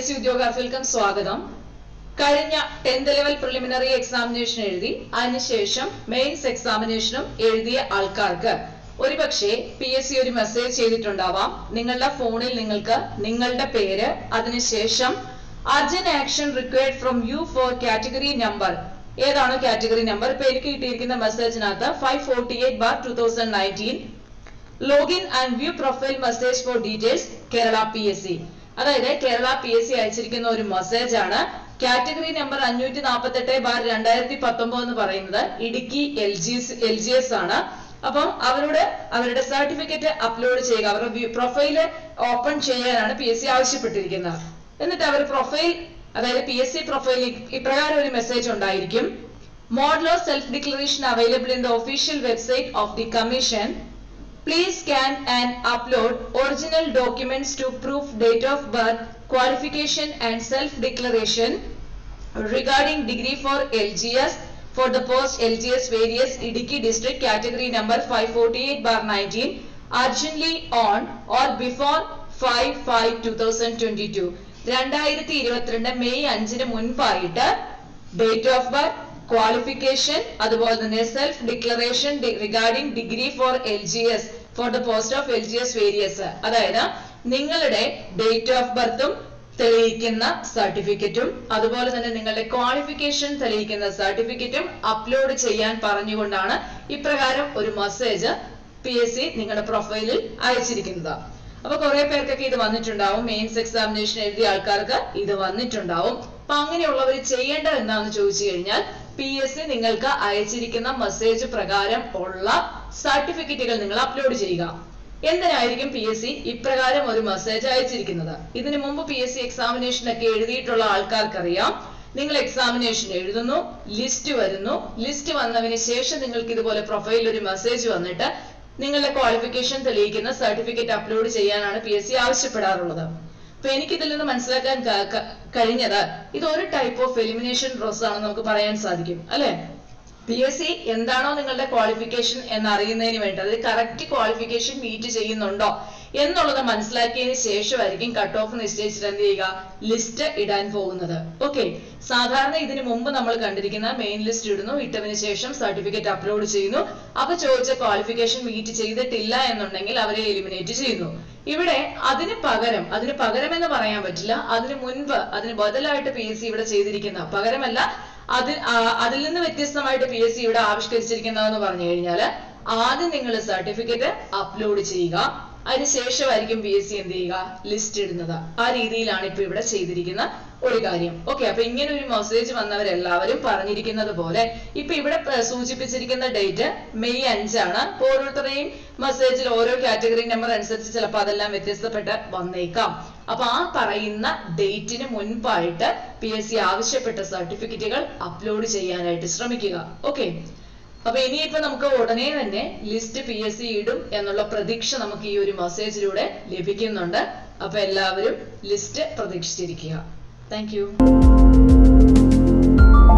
S C ഉദ്യോഗാർത്ഥികൾക്കും സ്വാഗതം കഴിഞ്ഞ tenth level preliminary examination എഴുതി അതിനുശേഷം മെയിൻസ് എക്സാമിനേഷനും എഴുതിയ ആൾക്കാർക്ക് ഒരുപക്ഷെ പി എസ് സി ഒരു മെസ്സേജ് ചെയ്തിട്ടുണ്ടാവാം നിങ്ങളുടെ ഫോണിൽ നിങ്ങൾക്ക് നിങ്ങളുടെ പേര് അതിനുശേഷം urgent action required from you for category number ഏതാണോ കാറ്റഗറി നമ്പർ ഇപ്പൊ എനിക്ക് കിട്ടിയിരിക്കുന്ന മെസ്സേജിനകത്ത് five forty eight bar two thousand nineteen login and view profile message for details Kerala P S C അതായത് കേരള പി എസ് സി അയച്ചിരിക്കുന്ന ഒരു മെസ്സേജ് ആണ് category number അഞ്ഞൂറ്റി നാൽപ്പത്തി എട്ട് ബാർ രണ്ടായിരത്തി പത്തൊമ്പത് എന്ന് പറയുന്നത് Idukki L G L G S ആണ് അപ്പം അവരോട് അവരുടെ സർട്ടിഫിക്കറ്റ് അപ്ലോഡ് ചെയ്യുക അവരുടെ പ്രൊഫൈല് ഓപ്പൺ ചെയ്യാനാണ് പി എസ് സി ആവശ്യപ്പെട്ടിരിക്കുന്നത് എന്നിട്ട് അവർ പ്രൊഫൈൽ അതായത് പി എസ് സി പ്രൊഫൈലിൽ ഇപ്രകാരം ഒരു മെസ്സേജ് ഉണ്ടായിരിക്കും model of self declaration available in the official website of the commission Please scan and upload original documents to prove date of birth, qualification and self-declaration regarding degree for LGS for the post LGS various Idiki district category number 548 bar 19 urgently on or before 5-5-2022 രണ്ടായിരത്തി ഇരുപത്തിരണ്ട് May അഞ്ചിന് മുൻപായിട്ട് date of birth qualification അതുപോലെ തന്നെ self declaration regarding degree for L G S for the post of L G S various അതായത് നിങ്ങളുടെ date of ബർത്തും തെളിയിക്കുന്ന സർട്ടിഫിക്കറ്റും അതുപോലെ തന്നെ നിങ്ങളുടെ ക്വാളിഫിക്കേഷൻ തെളിയിക്കുന്ന സർട്ടിഫിക്കറ്റും അപ്ലോഡ് ചെയ്യാൻ പറഞ്ഞുകൊണ്ടാണ് ഇപ്രകാരം ഒരു മെസ്സേജ് പി എസ് സി നിങ്ങളുടെ പ്രൊഫൈലിൽ അയച്ചിരിക്കുന്നത് അപ്പൊ കുറെ പേർക്കൊക്കെ ഇത് വന്നിട്ടുണ്ടാവും മെയിൻസ് എക്സാമിനേഷൻ എഴുതിയ ആൾക്കാർക്ക് ഇത് വന്നിട്ടുണ്ടാവും അപ്പൊ അങ്ങനെയുള്ളവർ ചെയ്യേണ്ടത് എന്താണെന്ന് ചോദിച്ചു കഴിഞ്ഞാൽ പി എസ് സി നിങ്ങൾക്ക് അയച്ചിരിക്കുന്ന മെസ്സേജ് പ്രകാരം ഉള്ള സർട്ടിഫിക്കറ്റുകൾ നിങ്ങൾ അപ്ലോഡ് ചെയ്യുക എന്തിനായിരിക്കും പി എസ് സി ഇപ്രകാരം ഒരു മെസ്സേജ് അയച്ചിരിക്കുന്നത് ഇതിനു മുമ്പ് പി എസ് സി എക്സാമിനേഷൻ ഒക്കെ എഴുതിയിട്ടുള്ള ആൾക്കാർക്കറിയാം നിങ്ങൾ എക്സാമിനേഷൻ എഴുതുന്നു ലിസ്റ്റ് വരുന്നു ലിസ്റ്റ് വന്നതിന് ശേഷം നിങ്ങൾക്ക് ഇതുപോലെ പ്രൊഫൈലിൽ ഒരു മെസ്സേജ് വന്നിട്ട് നിങ്ങളുടെ ക്വാളിഫിക്കേഷൻ തെളിയിക്കുന്ന സർട്ടിഫിക്കറ്റ് അപ്ലോഡ് ചെയ്യാനാണ് പി എസ് സി ആവശ്യപ്പെടാറുള്ളത് അപ്പൊ എനിക്ക് ഇതിൽ നിന്ന് മനസ്സിലാക്കാൻ ക- ക- കഴിഞ്ഞത് ഇത് ഒരു ടൈപ്പ് ഓഫ് എലിമിനേഷൻ പ്രോസസ് ആണെന്ന് നമുക്ക് പറയാൻ സാധിക്കും അല്ലെ പി എസ് സി എന്താണോ നിങ്ങളുടെ ക്വാളിഫിക്കേഷൻ എന്ന് അറിയുന്നതിന് വേണ്ടി അതായത് കറക്റ്റ് ക്വാളിഫിക്കേഷൻ മീറ്റ് ചെയ്യുന്നുണ്ടോ എന്നുള്ളത് മനസ്സിലാക്കിയതിന് ശേഷമായിരിക്കും കട്ട് ഓഫ് നിശ്ചയിച്ചിട്ട് എന്ത് ചെയ്യുക ലിസ്റ്റ് ഇടാൻ പോകുന്നത് ഓക്കെ സാധാരണ ഇതിന് മുമ്പ് നമ്മൾ കണ്ടിരിക്കുന്ന മെയിൻ ലിസ്റ്റ് ഇടുന്നു ഇട്ടതിന് ശേഷം സർട്ടിഫിക്കറ്റ് അപ്ലോഡ് ചെയ്യുന്നു അപ്പൊ ചോദിച്ച ക്വാളിഫിക്കേഷൻ മീറ്റ് ചെയ്തിട്ടില്ല എന്നുണ്ടെങ്കിൽ അവരെ എലിമിനേറ്റ് ചെയ്യുന്നു ഇവിടെ അതിന് പകരം അതിന് പകരം എന്ന് പറയാൻ പറ്റില്ല അതിന് മുൻപ് അതിന് ബദലായിട്ട് പി എസ് സി ഇവിടെ ചെയ്തിരിക്കുന്ന പകരമല്ല അത് ആ, അതിൽ നിന്ന് വ്യത്യസ്തമായിട്ട് പി എസ് സി ഇവിടെ ആവിഷ്കരിച്ചിരിക്കുന്നതെന്ന് പറഞ്ഞു കഴിഞ്ഞാല് ആദ്യം നിങ്ങൾ സർട്ടിഫിക്കറ്റ് അപ്ലോഡ് ചെയ്യുക അതിനുശേഷമായിരിക്കും പി എസ് സി എന്ത് ചെയ്യുക ലിസ്റ്റ് ഇടുന്നത് ആ രീതിയിലാണ് ഇപ്പൊ ഇവിടെ ചെയ്തിരിക്കുന്ന ഒരു കാര്യം ഓക്കെ അപ്പൊ ഇങ്ങനെ ഒരു മെസ്സേജ് വന്നവരെല്ലാവരും പറഞ്ഞിരിക്കുന്നത് പോലെ ഇപ്പൊ ഇവിടെ പ- സൂചിപ്പിച്ചിരിക്കുന്ന ഡേറ്റ് മെയ് അഞ്ചാണ് അപ്പൊ ഓരോരുത്തരുടെയും മെസ്സേജിൽ ഓരോ കാറ്റഗറി നമ്പർ അനുസരിച്ച് ചിലപ്പോൾ അതെല്ലാം വ്യത്യസ്തപ്പെട്ട് വന്നേക്കാം അപ്പൊ ആ പറയുന്ന ഡേറ്റിന് മുൻപായിട്ട് പി എസ് സി ആവശ്യപ്പെട്ട സർട്ടിഫിക്കറ്റുകൾ അപ്ലോഡ് ചെയ്യാനായിട്ട് ശ്രമിക്കുക ഓക്കെ അപ്പൊ ഇനിയിപ്പോ നമുക്ക് ഉടനെ തന്നെ ലിസ്റ്റ് പി എസ് സി ഇടും എന്നുള്ള പ്രതീക്ഷ നമുക്ക് ഈ ഒരു മെസ്സേജിലൂടെ ലഭിക്കുന്നുണ്ട് അപ്പൊ എല്ലാവരും ലിസ്റ്റ് പ്രതീക്ഷിച്ചിരിക്കുക താങ്ക് യു